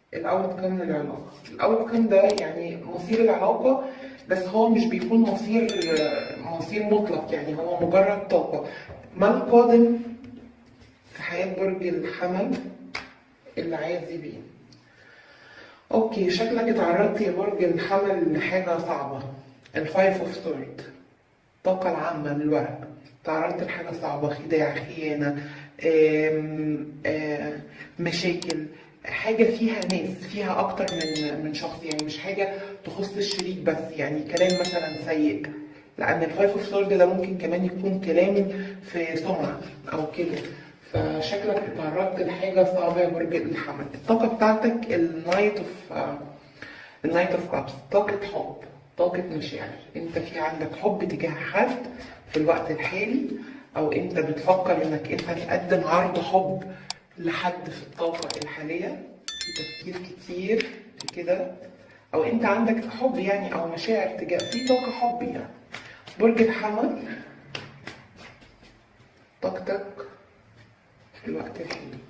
الاوت كام للعلاقه الاوت كام ده يعني مصير العلاقه بس هو مش بيكون مصير مصير مطلق يعني هو مجرد طاقه ما القادم في حياه برج الحمل اللي عايز يبين اوكي شكلك اتعرضت يا برج الحمل لحاجه صعبه الفايف اوف سورد الطاقه العامه للورق تعرضت لحاجه صعبه خداع خيانه آم، آم، مشاكل حاجه فيها ناس فيها اكتر من من شخص يعني مش حاجه تخص الشريك بس يعني كلام مثلا سيء لان الفايف اوف سورد ده ممكن كمان يكون كلام في سمعه او كده فشكلك اتعرضت لحاجه صعبه يا برج الحمل الطاقه بتاعتك النايت اوف النايت اوف كابس طاقه حب طاقه مشاعر انت في عندك حب تجاه حد في الوقت الحالي او انت بتفكر انك انت تقدم عرض حب لحد في الطاقه الحاليه في تفكير كتير في كده او انت عندك حب يعني او مشاعر تجاه في طاقه حب يعني برج الحمل طاقتك في الوقت الحالي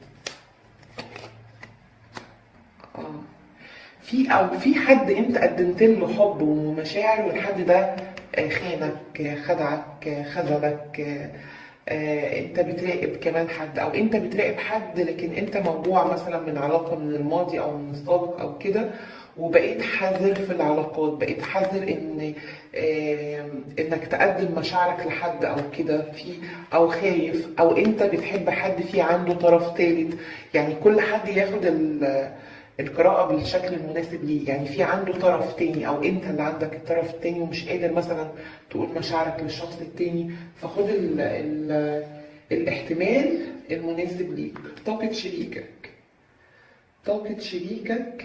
اه في او في حد انت قدمت له حب ومشاعر والحد ده آه، خانك آه، خدعك آه، خذلك آه، آه، انت بتراقب كمان حد او انت بتراقب حد لكن انت موضوع مثلا من علاقه من الماضي او من السابق او كده وبقيت حذر في العلاقات بقيت حذر ان آه، انك تقدم مشاعرك لحد او كده في او خايف او انت بتحب حد في عنده طرف ثالث يعني كل حد ياخد ال- القراءة بالشكل المناسب ليه يعني في عنده طرف تاني او انت اللي عندك الطرف التاني ومش قادر مثلا تقول مشاعرك للشخص التاني فخد ال ال الاحتمال المناسب ليك طاقة شريكك طاقة شريكك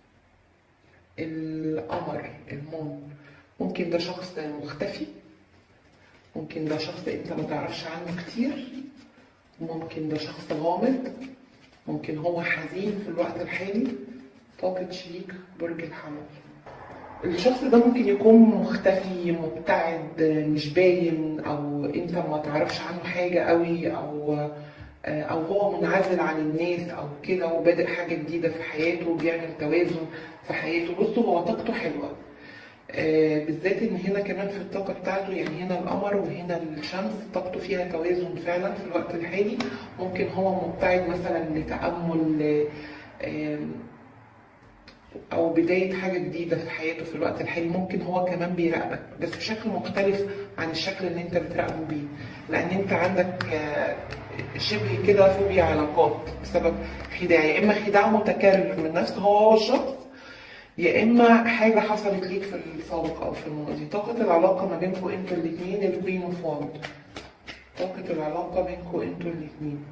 القمر المون ممكن ده شخص مختفي ممكن ده شخص انت ما تعرفش عنه كتير ممكن ده شخص غامض ممكن هو حزين في الوقت الحالي طاقة شريك برج الحمل الشخص ده ممكن يكون مختفي مبتعد مش باين او انت ما تعرفش عنه حاجة قوي او او هو منعزل عن الناس او كده وبادئ حاجة جديدة في حياته وبيعمل توازن في حياته بصوا هو طاقته حلوة آه، بالذات ان هنا كمان في الطاقة بتاعته يعني هنا القمر وهنا الشمس طاقته فيها توازن فعلا في الوقت الحالي ممكن هو مبتعد مثلا لتأمل آه، او بداية حاجة جديدة في حياته في الوقت الحالي ممكن هو كمان بيراقبك بس بشكل مختلف عن الشكل اللي انت بتراقبه بيه لان انت عندك آه، شبه كده فوبيا علاقات بسبب خداع يا اما خداع متكرر من نفس هو هو الشخص يا اما حاجه حصلت ليك في السابق او في الماضي طاقه العلاقه ما بينكم انتوا الاثنين الكوين اوف واند طاقه العلاقه بينكم انتوا الاثنين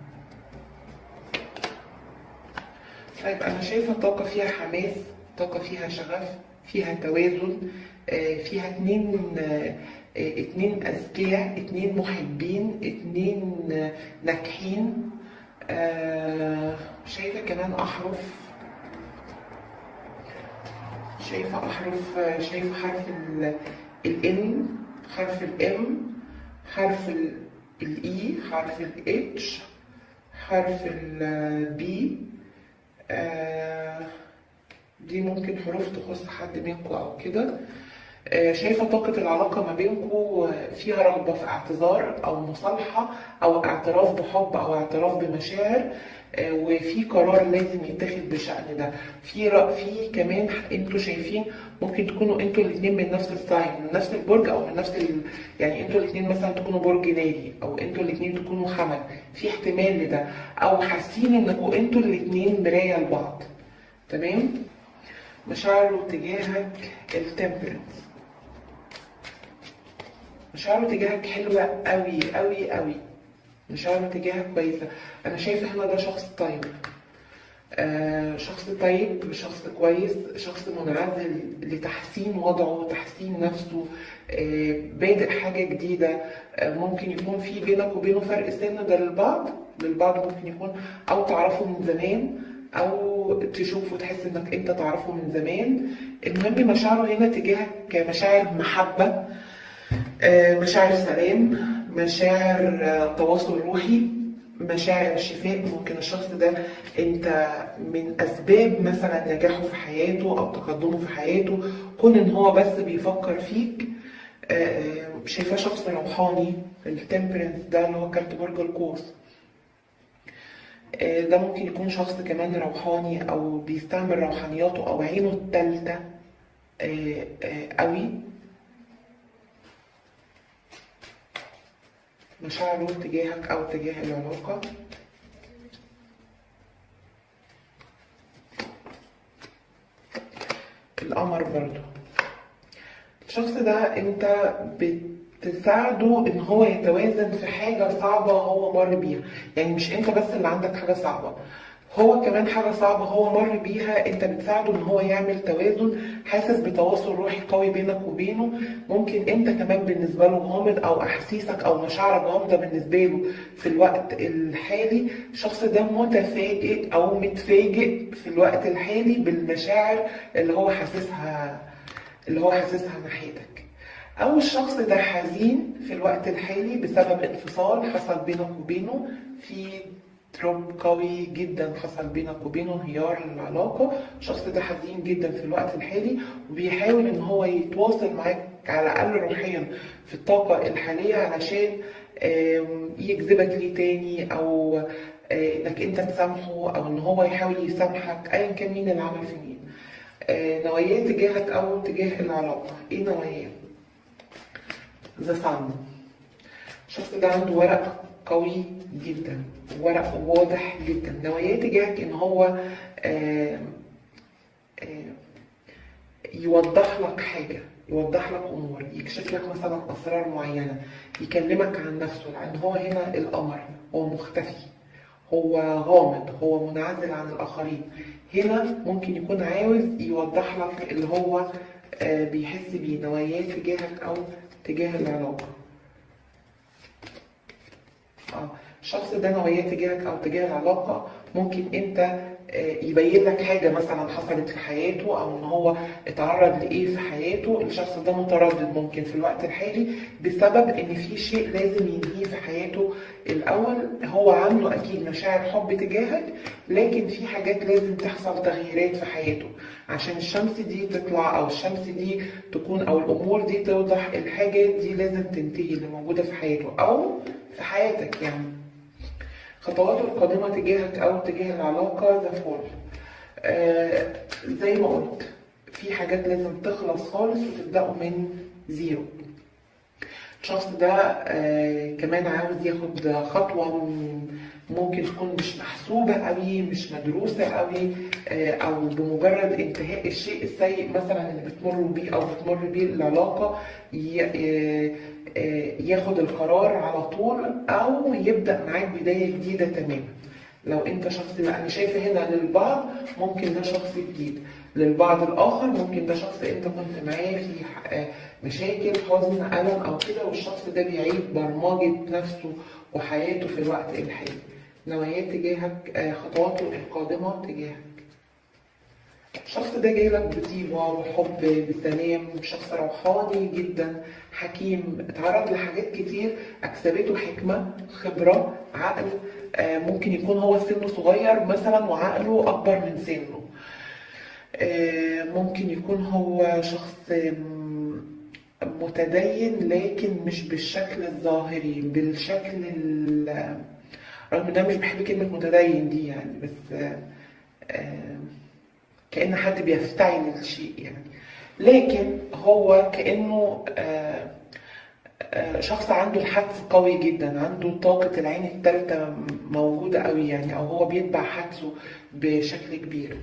طيب انا شايفه طاقه فيها حماس طاقه فيها شغف فيها توازن آه، فيها اتنين آه، آه، اتنين اذكياء اتنين محبين اتنين آه، ناجحين آه، شايفه كمان احرف شايفة أحرف شايفة حرف ال الإن حرف الإم حرف الإي حرف الإتش حرف البي دي ممكن حروف تخص حد منكم أو كده آه، شايفة طاقة العلاقة ما بينكم فيها رغبة في اعتذار أو مصالحة أو اعتراف بحب أو اعتراف بمشاعر آه، وفي قرار لازم يتاخد بشأن ده في رأ... في كمان انتوا شايفين ممكن تكونوا انتوا الاثنين من نفس الساين من نفس البرج او من نفس ال... يعني انتوا الاثنين مثلا تكونوا برج ناري او انتوا الاثنين تكونوا حمل في احتمال لده او حاسين انكم انتوا الاثنين مرايه لبعض تمام مشاعره تجاهك التمبرنس مشاعره تجاهك حلوة قوي قوي قوي مشاعره تجاهك كويسة أنا شايفة هنا ده شخص طيب آه شخص طيب شخص كويس شخص منعزل لتحسين وضعه تحسين نفسه آه بادئ حاجة جديدة آه ممكن يكون في بينك وبينه فرق سن ده للبعض للبعض ممكن يكون أو تعرفه من زمان أو تشوفه تحس إنك أنت تعرفه من زمان المهم مشاعره هنا تجاهك مشاعر محبة آه، مشاعر سلام مشاعر آه، تواصل روحي مشاعر شفاء ممكن الشخص ده انت من اسباب مثلا نجاحه في حياته او تقدمه في حياته كون ان هو بس بيفكر فيك آه، شايفاه شخص روحاني التمبرنس ده اللي هو كارت برج القوس آه، ده ممكن يكون شخص كمان روحاني او بيستعمل روحانياته او عينه التالتة آه، آه، قوي مشاعره تجاهك او تجاه العلاقة القمر برضو الشخص ده انت بتساعده ان هو يتوازن في حاجة صعبة هو مر بيها يعني مش انت بس اللي عندك حاجة صعبة هو كمان حاجة صعبة هو مر بيها انت بتساعده ان هو يعمل توازن حاسس بتواصل روحي قوي بينك وبينه ممكن انت كمان بالنسبة له غامض او احاسيسك او مشاعرك غامضة بالنسبة له في الوقت الحالي الشخص ده متفاجئ او متفاجئ في الوقت الحالي بالمشاعر اللي هو حاسسها اللي هو حاسسها ناحيتك او الشخص ده حزين في الوقت الحالي بسبب انفصال حصل بينك وبينه في دروب قوي جدا حصل بينك وبينه انهيار للعلاقة الشخص ده حزين جدا في الوقت الحالي وبيحاول ان هو يتواصل معاك على الاقل روحيا في الطاقة الحالية علشان آم، يجذبك ليه تاني او آه، انك انت تسامحه او ان هو يحاول يسامحك ايا كان مين اللي عمل في مين آه، نواياه تجاهك او تجاه العلاقة ايه نواياه ذا صن الشخص ده عنده ورق قوي جدا ورق واضح جدا نواياه تجاهك ان هو آه، آه، يوضح لك حاجة يوضح لك امور يكشف لك مثلا اسرار معينة يكلمك عن نفسه لان هو هنا القمر هو مختفي هو غامض هو منعزل عن الاخرين هنا ممكن يكون عاوز يوضح لك اللي هو آه، بيحس بيه نواياه تجاهك او تجاه العلاقة اه الشخص ده نواياه تجاهك او تجاه العلاقه ممكن انت آه، يبين لك حاجه مثلا حصلت في حياته او ان هو اتعرض لايه في حياته الشخص ده متردد ممكن في الوقت الحالي بسبب ان في شيء لازم ينهيه في حياته الاول هو عنده اكيد مشاعر حب تجاهك لكن في حاجات لازم تحصل تغييرات في حياته عشان الشمس دي تطلع او الشمس دي تكون او الامور دي توضح الحاجات دي لازم تنتهي اللي موجوده في حياته او في حياتك يعني خطواته القادمة تجاهك أو تجاه العلاقة ذا فول آه زي ما قلت في حاجات لازم تخلص خالص وتبدأوا من زيرو الشخص ده آه كمان عاوز ياخد خطوة م- ممكن تكون مش محسوبة قوي مش مدروسة قوي آه أو بمجرد انتهاء الشيء السيء مثلا اللي بتمر بيه أو بتمر بيه العلاقة ي- آه، آه، ياخد القرار على طول أو يبدأ معاك بداية جديدة تماما لو انت شخص لا انا شايفه هنا للبعض ممكن ده شخص جديد للبعض الاخر ممكن ده شخص انت كنت معاه في ح- آه، مشاكل حزن الم او كده والشخص ده بيعيد برمجه نفسه وحياته في الوقت الحالي نواياه تجاهك آه، خطواته القادمه تجاهك الشخص ده جاي لك بطيبة وحب بسلام شخص روحاني جدا حكيم اتعرض لحاجات كتير أكسبته حكمة خبرة عقل آه، ممكن يكون هو سنه صغير مثلا وعقله أكبر من سنه آه، ممكن يكون هو شخص آم، متدين لكن مش بالشكل الظاهري بالشكل ال- رغم ان انا مش بحب كلمة متدين دي يعني بس آه، آه، كأن حد بيفتعل الشيء يعني لكن هو كأنه آه، آه، شخص عنده الحدس قوي جدا عنده طاقة العين التالتة موجودة قوي يعني أو هو بيتبع حدسه بشكل كبير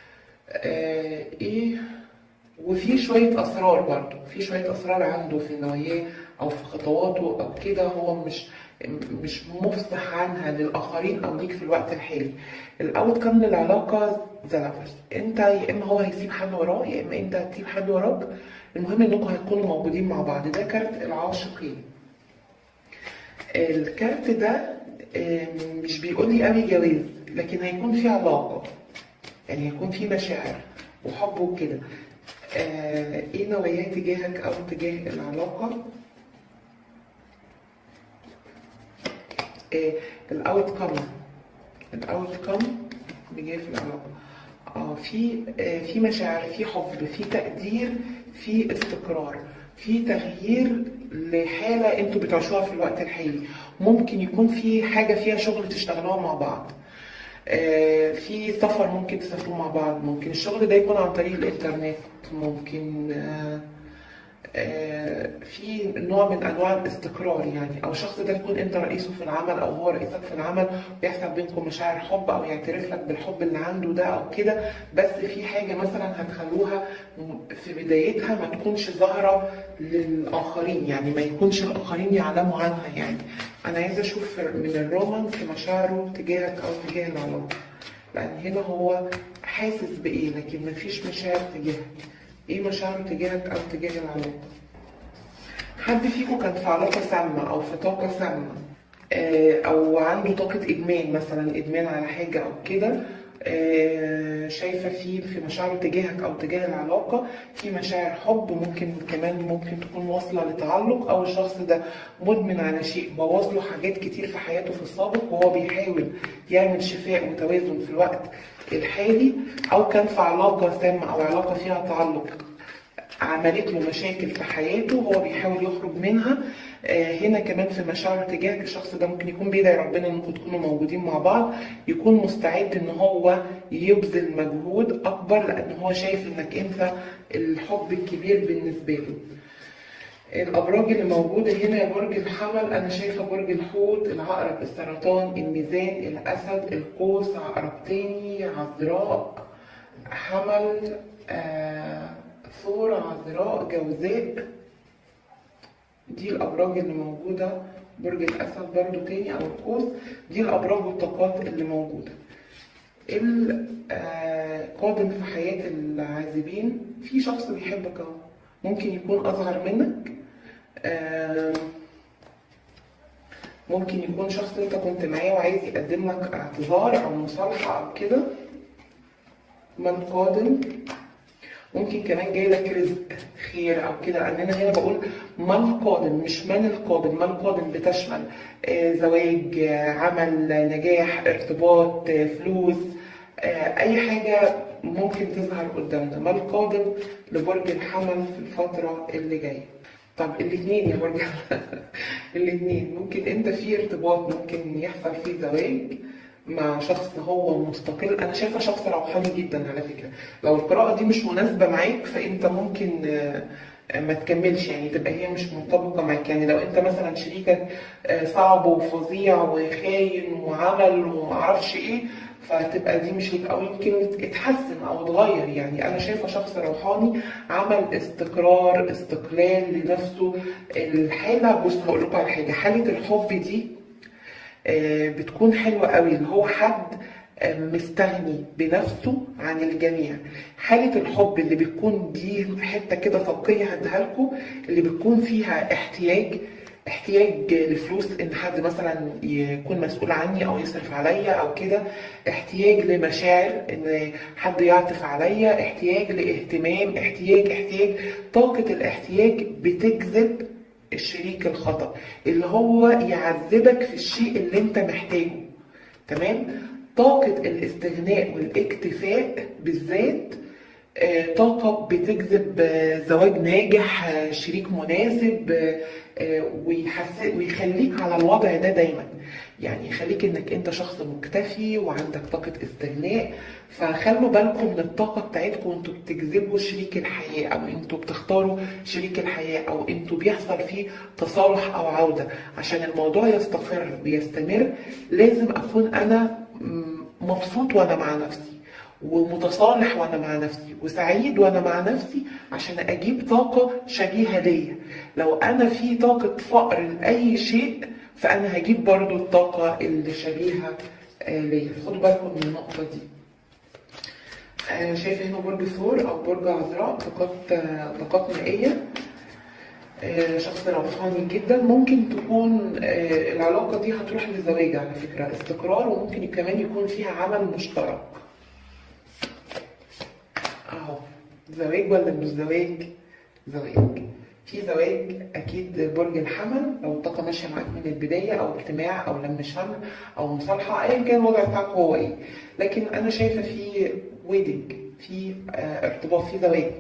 آه، إيه وفي شوية أسرار برضه في شوية أسرار عنده في نواياه أو في خطواته أو كده هو مش مش مفصح عنها للآخرين أو ليك في الوقت الحالي الأوت كم للعلاقة زلفش أنت يا إما هو هيسيب حد وراه يا إما أنت هتسيب حد وراك المهم إنكم هتكونوا موجودين مع بعض ده كارت العاشقين الكارت ده آم، مش بيقول لي قوي جواز لكن هيكون في علاقة يعني هيكون في مشاعر وحب وكده آه، ايه نواياه تجاهك او تجاه العلاقة آه، الاوت كم الاوت كم اللي جاي في العلاقه اه في آه في مشاعر في حب في تقدير في استقرار في تغيير لحاله انتوا بتعيشوها في الوقت الحالي ممكن يكون في حاجه فيها شغل تشتغلوها مع بعض آه، في سفر ممكن تسافروا مع بعض ممكن الشغل ده يكون عن طريق الانترنت ممكن آه، آه، في نوع من انواع الاستقرار يعني او الشخص ده يكون انت رئيسه في العمل او هو رئيسك في العمل ويحصل بينكم مشاعر حب او يعترف لك بالحب اللي عنده ده او كده بس في حاجه مثلا هتخلوها في بدايتها ما تكونش ظاهره للاخرين يعني ما يكونش الاخرين يعلموا عنها يعني انا عايزه اشوف من الرومانس مشاعره تجاهك او تجاه العلاقه لان هنا هو حاسس بايه لكن مفيش مشاعر تجاهك ايه مشاعره تجاهك او تجاه العلاقه حد فيكم كان في علاقه سامه او في طاقه سامه آه، او عنده طاقه ادمان مثلا ادمان على حاجه او كده آه، شايفه في في مشاعره تجاهك او تجاه العلاقه في مشاعر حب ممكن كمان ممكن تكون واصله لتعلق او الشخص ده مدمن على شيء بوظ له حاجات كتير في حياته في السابق وهو بيحاول يعمل شفاء وتوازن في الوقت الحالي او كان في علاقه سامه او علاقه فيها تعلق عملت له مشاكل في حياته هو بيحاول يخرج منها آه، هنا كمان في مشاعر تجاهك الشخص ده ممكن يكون بيدعي ربنا انكم تكونوا موجودين مع بعض يكون مستعد ان هو يبذل مجهود اكبر لان هو شايف انك انت الحب الكبير بالنسبه له الابراج اللي موجوده هنا يا برج الحمل انا شايفه برج الحوت العقرب السرطان الميزان الاسد القوس عقرب تاني عذراء حمل آه ثور عذراء جوزاء دي الابراج اللي موجوده برج الاسد برضو تاني او القوس دي الابراج والطاقات اللي موجوده القادم في حياة العازبين في شخص بيحبك اهو ممكن يكون أصغر منك آه، ممكن يكون شخص انت كنت معاه وعايز يقدم لك اعتذار او مصالحة او كده من قادم ممكن كمان جاي لك رزق خير او كده لان انا هنا بقول من قادم مش من القادم من قادم بتشمل آه، زواج آه، عمل نجاح ارتباط آه، فلوس آه، اي حاجه ممكن تظهر قدامنا ما القادم لبرج الحمل في الفتره اللي جايه طب الاثنين يا برج الاثنين ممكن انت في ارتباط ممكن يحصل فيه زواج مع شخص هو مستقل انا شايفه شخص روحاني جدا على فكره لو القراءه دي مش مناسبه معاك فانت ممكن آه، ما تكملش يعني تبقى هي مش منطبقه معاك يعني لو انت مثلا شريكك آه، صعب وفظيع وخاين وعمل ومعرفش ايه فتبقى دي مش ليك او يمكن اتحسن او اتغير يعني انا شايفه شخص روحاني عمل استقرار استقلال لنفسه الحاله بص هقول لكم على حاجه حاله الحب دي آه، بتكون حلوه قوي اللي هو حد آه، مستغني بنفسه عن الجميع حالة الحب اللي بتكون دي حتة كده طاقية هديها لكم اللي بتكون فيها احتياج احتياج لفلوس ان حد مثلا يكون مسؤول عني او يصرف عليا او كده احتياج لمشاعر ان حد يعطف عليا احتياج لاهتمام احتياج احتياج طاقة الاحتياج بتجذب الشريك الخطأ اللي هو يعذبك في الشيء اللي انت محتاجه تمام طاقة الاستغناء والاكتفاء بالذات آه، طاقة بتجذب آه، زواج ناجح آه، شريك مناسب آه، آه، ويحس- ويخليك على الوضع ده دايما يعني يخليك انك انت شخص مكتفي وعندك طاقة استغناء فخلوا بالكم من الطاقة بتاعتكم وانتوا بتجذبوا شريك الحياة او انتوا بتختاروا شريك الحياة او انتوا بيحصل فيه تصالح او عودة عشان الموضوع يستقر ويستمر لازم اكون انا م- مبسوط وانا مع نفسي ومتصالح وانا مع نفسي وسعيد وانا مع نفسي عشان اجيب طاقة شبيهة ليا لو انا في طاقة فقر لاي شيء فانا هجيب برضو الطاقة اللي شبيهة آه، ليا خدوا بالكم من النقطة دي آه، شايفة هنا برج ثور أو برج عذراء طاقات آه، طاقات مائية آه، شخص روحاني جدا ممكن تكون آه، العلاقة دي هتروح لزواج على فكرة استقرار وممكن كمان يكون فيها عمل مشترك أهو زواج ولا مش زواج؟ زواج في زواج اكيد برج الحمل لو الطاقه ماشيه معاك من البدايه او اجتماع او لم شمل او مصالحه ايا كان الوضع بتاعك هو ايه لكن انا شايفه في ويدنج في آه ارتباط في زواج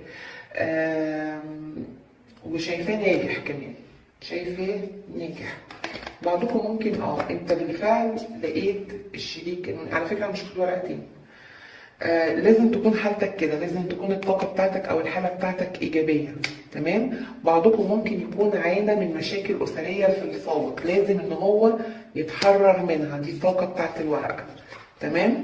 آم، وشايفاه ناجح كمان شايفاه ناجح بعضكم ممكن اه انت بالفعل لقيت الشريك على فكره أنا مش هاخد ورقتين آه لازم تكون حالتك كده لازم تكون الطاقة بتاعتك أو الحالة بتاعتك إيجابية تمام بعضكم ممكن يكون عانى من مشاكل أسرية في السابق لازم إن هو يتحرر منها دي الطاقة بتاعت الورقة تمام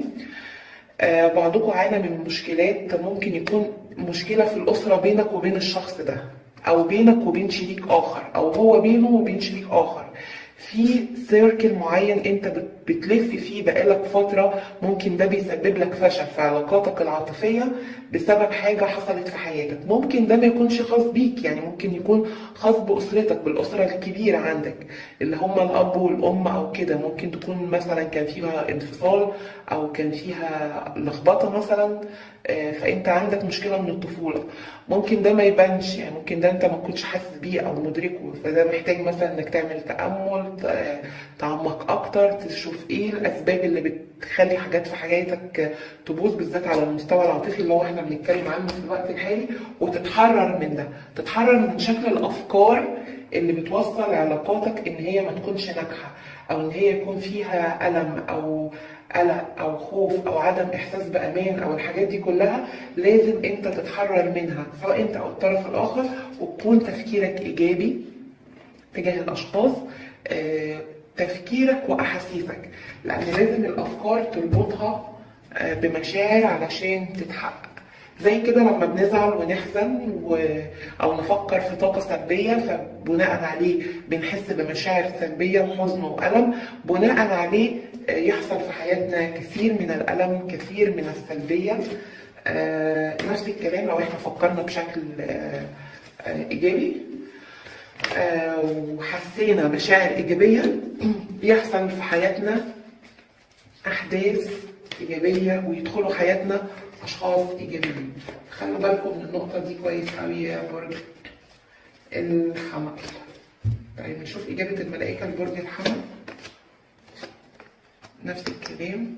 آه بعضكم عانى من مشكلات ممكن يكون مشكلة في الأسرة بينك وبين الشخص ده أو بينك وبين شريك آخر أو هو بينه وبين شريك آخر في سيركل معين انت بت- بتلف فيه بقالك فترة ممكن ده بيسبب لك فشل في علاقاتك العاطفية بسبب حاجة حصلت في حياتك ممكن ده ما يكونش خاص بيك يعني ممكن يكون خاص بأسرتك بالأسرة الكبيرة عندك اللي هم الأب والأم أو كده ممكن تكون مثلا كان فيها انفصال أو كان فيها لخبطة مثلا آه، فأنت عندك مشكلة من الطفولة ممكن ده ما يبانش يعني ممكن ده أنت ما كنتش حاسس بيه أو مدركه فده محتاج مثلا إنك تعمل تأمل ت- تعمق أكتر تشوف إيه الأسباب اللي بتخلي حاجات في حياتك تبوظ بالذات على المستوى العاطفي اللي هو إحنا بنتكلم عنه في الوقت الحالي وتتحرر من ده تتحرر من شكل الأفكار اللي بتوصل علاقاتك إن هي ما تكونش ناجحة أو إن هي يكون فيها ألم أو قلق او خوف او عدم احساس بامان او الحاجات دي كلها لازم انت تتحرر منها سواء انت او الطرف الاخر وتكون تفكيرك ايجابي تجاه الاشخاص آه، تفكيرك واحاسيسك لان لازم الافكار تربطها آه، بمشاعر علشان تتحقق زي كده لما بنزعل ونحزن و... او نفكر في طاقه سلبيه فبناء عليه بنحس بمشاعر سلبيه وحزن والم بناء عليه آه، يحصل في حياتنا كثير من الالم كثير من السلبيه آه، نفس الكلام لو احنا فكرنا بشكل آه، آه، ايجابي آه، وحسينا مشاعر إيجابية يحصل في حياتنا أحداث إيجابية ويدخلوا حياتنا أشخاص إيجابيين خلوا بالكم من النقطة دي كويس أوي يا برج الحمل طيب نشوف إجابة الملائكة لبرج الحمل نفس الكلام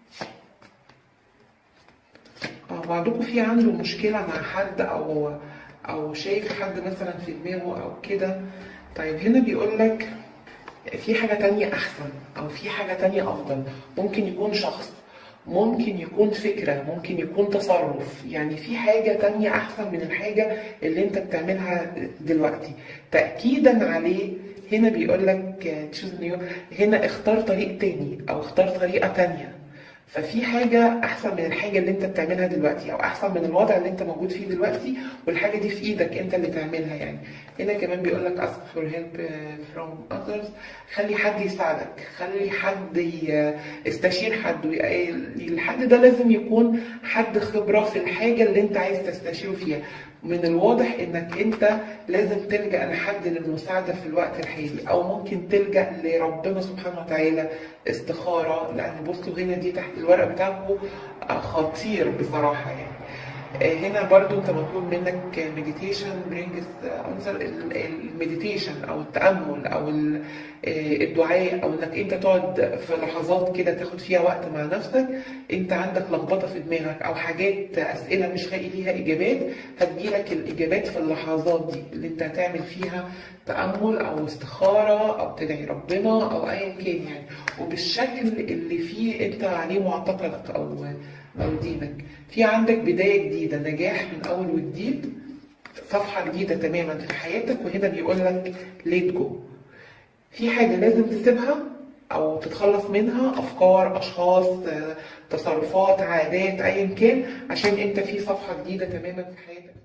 اه بعضكم في عنده مشكلة مع حد أو أو شايف حد مثلا في دماغه أو كده طيب هنا بيقول لك في حاجة تانية أحسن أو في حاجة تانية أفضل ممكن يكون شخص ممكن يكون فكرة ممكن يكون تصرف يعني في حاجة تانية أحسن من الحاجة اللي أنت بتعملها دلوقتي تأكيدا عليه هنا بيقول لك تشوز نيو هنا اختار طريق تاني أو اختار طريقة تانية ففي حاجة أحسن من الحاجة اللي أنت بتعملها دلوقتي أو أحسن من الوضع اللي أنت موجود فيه دلوقتي والحاجة دي في إيدك أنت اللي تعملها يعني هنا كمان بيقول لك ask for help from others خلي حد يساعدك خلي حد ي- استشير حد وي- الحد ده لازم يكون حد خبرة في الحاجة اللي أنت عايز تستشيره فيها من الواضح انك انت لازم تلجأ لحد للمساعدة في الوقت الحالي او ممكن تلجأ لربنا سبحانه وتعالى استخارة لان بصوا هنا دي تحت الورق بتاعكم خطير بصراحة يعني آه، هنا برضو انت مطلوب منك مديتيشن برينجز انسر المديتيشن او التامل او ال- آه، الدعاء او انك انت تقعد في لحظات كده تاخد فيها وقت مع نفسك انت عندك لخبطه في دماغك او حاجات اسئله مش لاقي ليها اجابات هتجيلك الاجابات في اللحظات دي اللي انت هتعمل فيها تامل او استخاره او تدعي ربنا او ايا كان يعني وبالشكل اللي فيه انت عليه معتقدك او او دينك في عندك بدايه جديده نجاح من اول وجديد صفحه جديده تماما في حياتك وهنا بيقول لك ليت جو في حاجه لازم تسيبها او تتخلص منها افكار اشخاص آه، تصرفات عادات ايا كان عشان انت في صفحه جديده تماما في حياتك